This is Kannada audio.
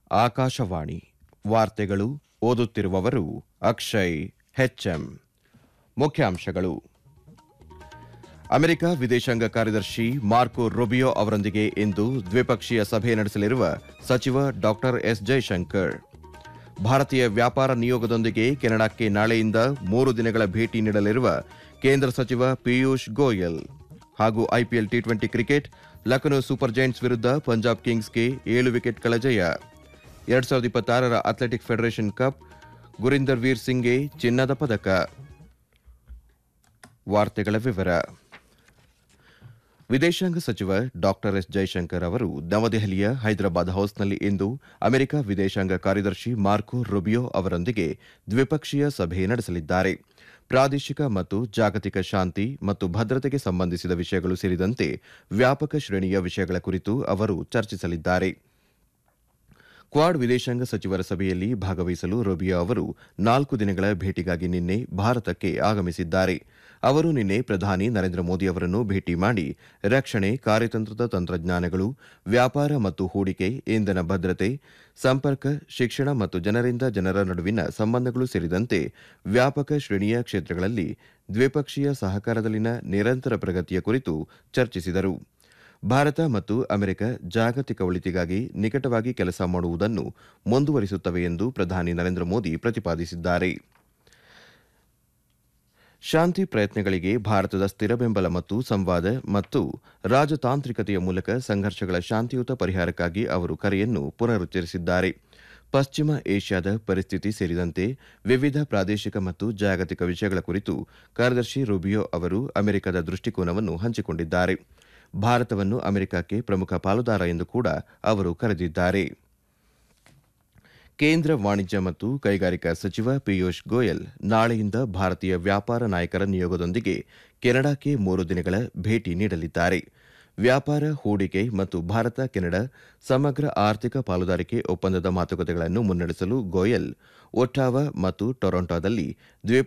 ಆಕಾಶವಾಣಿ ವಾರ್ತೆಗಳು ಓದುತ್ತಿರುವವರು ಅಕ್ಷಯ್ ಹೆಚ್ಎಂ ಮುಖ್ಯಾಂಶಗಳು ಅಮೆರಿಕ ವಿದೇಶಾಂಗ ಕಾರ್ಯದರ್ಶಿ ಮಾರ್ಕೊ ರುಬಿಯೋ ಅವರೊಂದಿಗೆ ಇಂದು ದ್ವಿಪಕ್ಷೀಯ ಸಭೆ ನಡೆಸಲಿರುವ ಸಚಿವ ಡಾ ಎಸ್ ಜೈಶಂಕರ್ ಭಾರತೀಯ ವ್ಯಾಪಾರ ನಿಯೋಗದೊಂದಿಗೆ ಕೆನಡಾಕ್ಕೆ ನಾಳೆಯಿಂದ ಮೂರು ದಿನಗಳ ಭೇಟಿ ನೀಡಲಿರುವ ಕೇಂದ್ರ ಸಚಿವ ಪಿಯೂಷ್ ಗೋಯಲ್ ಹಾಗೂ IPL T twenty cricket Lucknow super giants ವಿರುದ್ಧ ಪಂಜಾಬ್ ಕಿಂಗ್ಸ್ಗೆ ಏಳು ವಿಕೆಟ್ಗಳ ಜಯ ಎರಡ್ ಸಾವಿರದ ಇಪ್ಪತ್ತಾರರ athletic federation cup Gurinder Veer ಸಿಂಗ್ಗೆ ಚಿನ್ನದ ಪದಕ ವಾರ್ತೆಗಳ ವಿವರ ವಿದೇಶಾಂಗ ಸಚಿವ ಡಾ ಎಸ್ ಜೈಶಂಕರ್ ಅವರು ನವದೆಹಲಿಯ ಹೈದರಾಬಾದ್ ಹೌಸ್ನಲ್ಲಿ ಇಂದು ಅಮೆರಿಕ ವಿದೇಶಾಂಗ ಕಾರ್ಯದರ್ಶಿ ಮಾರ್ಕೊ ರುಬಿಯೋ ಅವರೊಂದಿಗೆ ದ್ವಿಪಕ್ಷೀಯ ಸಭೆ ನಡೆಸಲಿದ್ದಾರೆ ಪ್ರಾದೇಶಿಕ ಮತ್ತು ಜಾಗತಿಕ ಶಾಂತಿ ಮತ್ತು ಭದ್ರತೆಗೆ ಸಂಬಂಧಿಸಿದ ವಿಷಯಗಳು ಸೇರಿದಂತೆ ವ್ಯಾಪಕ ಶ್ರೇಣಿಯ ವಿಷಯಗಳ ಕುರಿತು ಅವರು ಚರ್ಚಿಸಲಿದ್ದಾರೆ ಕ್ವಾಡ್ ವಿದೇಶಾಂಗ ಸಚಿವರ ಸಭೆಯಲ್ಲಿ ಭಾಗವಹಿಸಲು ರುಬಿಯೋ ಅವರು ನಾಲ್ಕು ದಿನಗಳ ಭೇಟಿಗಾಗಿ ನಿನ್ನೆ ಭಾರತಕ್ಕೆ ಆಗಮಿಸಿದ್ದಾರೆ ಅವರು ನಿನ್ನೆ ಪ್ರಧಾನಿ ನರೇಂದ್ರ ಮೋದಿ ಅವರನ್ನು ಭೇಟಿ ಮಾಡಿ ರಕ್ಷಣೆ ಕಾರ್ಯತಂತ್ರದ ತಂತ್ರಜ್ಞಾನಗಳು ವ್ಯಾಪಾರ ಮತ್ತು ಹೂಡಿಕೆ ಇಂಧನ ಭದ್ರತೆ ಸಂಪರ್ಕ ಶಿಕ್ಷಣ ಮತ್ತು ಜನರಿಂದ ಜನರ ನಡುವಿನ ಸಂಬಂಧಗಳು ಸೇರಿದಂತೆ ವ್ಯಾಪಕ ಶ್ರೇಣಿಯ ಕ್ಷೇತ್ರಗಳಲ್ಲಿ ದ್ವಿಪಕ್ಷೀಯ ಸಹಕಾರದಲ್ಲಿನ ನಿರಂತರ ಪ್ರಗತಿಯ ಕುರಿತು ಚರ್ಚಿಸಿದರು ಭಾರತ ಮತ್ತು ಅಮೆರಿಕ ಜಾಗತಿಕ ಒಳಿತಿಗಾಗಿ ನಿಕಟವಾಗಿ ಕೆಲಸ ಮಾಡುವುದನ್ನು ಮುಂದುವರಿಸುತ್ತವೆ ಎಂದು ಪ್ರಧಾನಿ ನರೇಂದ್ರ ಮೋದಿ ಪ್ರತಿಪಾದಿಸಿದ್ದಾರೆ ಶಾಂತಿ ಪ್ರಯತ್ನಗಳಿಗೆ ಭಾರತದ ಸ್ಥಿರ ಬೆಂಬಲ ಮತ್ತು ಸಂವಾದ ಮತ್ತು ರಾಜತಾಂತ್ರಿಕತೆಯ ಮೂಲಕ ಸಂಘರ್ಷಗಳ ಶಾಂತಿಯುತ ಪರಿಹಾರಕ್ಕಾಗಿ ಅವರು ಕರೆಯನ್ನು ಪುನರುಚ್ಚರಿಸಿದ್ದಾರೆ ಪಶ್ಚಿಮ ಏಷ್ಯಾದ ಪರಿಸ್ಥಿತಿ ಸೇರಿದಂತೆ ವಿವಿಧ ಪ್ರಾದೇಶಿಕ ಮತ್ತು ಜಾಗತಿಕ ವಿಷಯಗಳ ಕುರಿತು ಕಾರ್ಯದರ್ಶಿ ರುಬಿಯೋ ಅವರು ಅಮೆರಿಕದ ದೃಷ್ಟಿಕೋನವನ್ನು ಹಂಚಿಕೊಂಡಿದ್ದಾರೆ ಭಾರತವನ್ನು ಅಮೆರಿಕಕ್ಕೆ ಪ್ರಮುಖ ಪಾಲುದಾರ ಎಂದು ಕೂಡ ಅವರು ಕರೆದಿದ್ದಾರೆ ಕೇಂದ್ರ ವಾಣಿಜ್ಯ ಮತ್ತು ಕೈಗಾರಿಕಾ ಸಚಿವ ಪಿಯೂಷ್ ಗೋಯಲ್ ನಾಳೆಯಿಂದ ಭಾರತೀಯ ವ್ಯಾಪಾರ ನಾಯಕರ ನಿಯೋಗದೊಂದಿಗೆ ಕೆನಡಾಕ್ಕೆ ಮೂರು ದಿನಗಳ ಭೇಟಿ ನೀಡಲಿದ್ದಾರೆ ವ್ಯಾಪಾರ ಹೂಡಿಕೆ ಮತ್ತು ಭಾರತ ಕೆನಡಾ ಸಮಗ್ರ ಆರ್ಥಿಕ ಪಾಲುದಾರಿಕೆ ಒಪ್ಪಂದದ ಮಾತುಕತೆಗಳನ್ನು ಮುನ್ನಡೆಸಲು ಗೋಯಲ್ ಒಟ್ಟಾವಾ ಮತ್ತು ಟೊರೊಂಟೊದಲ್ಲಿ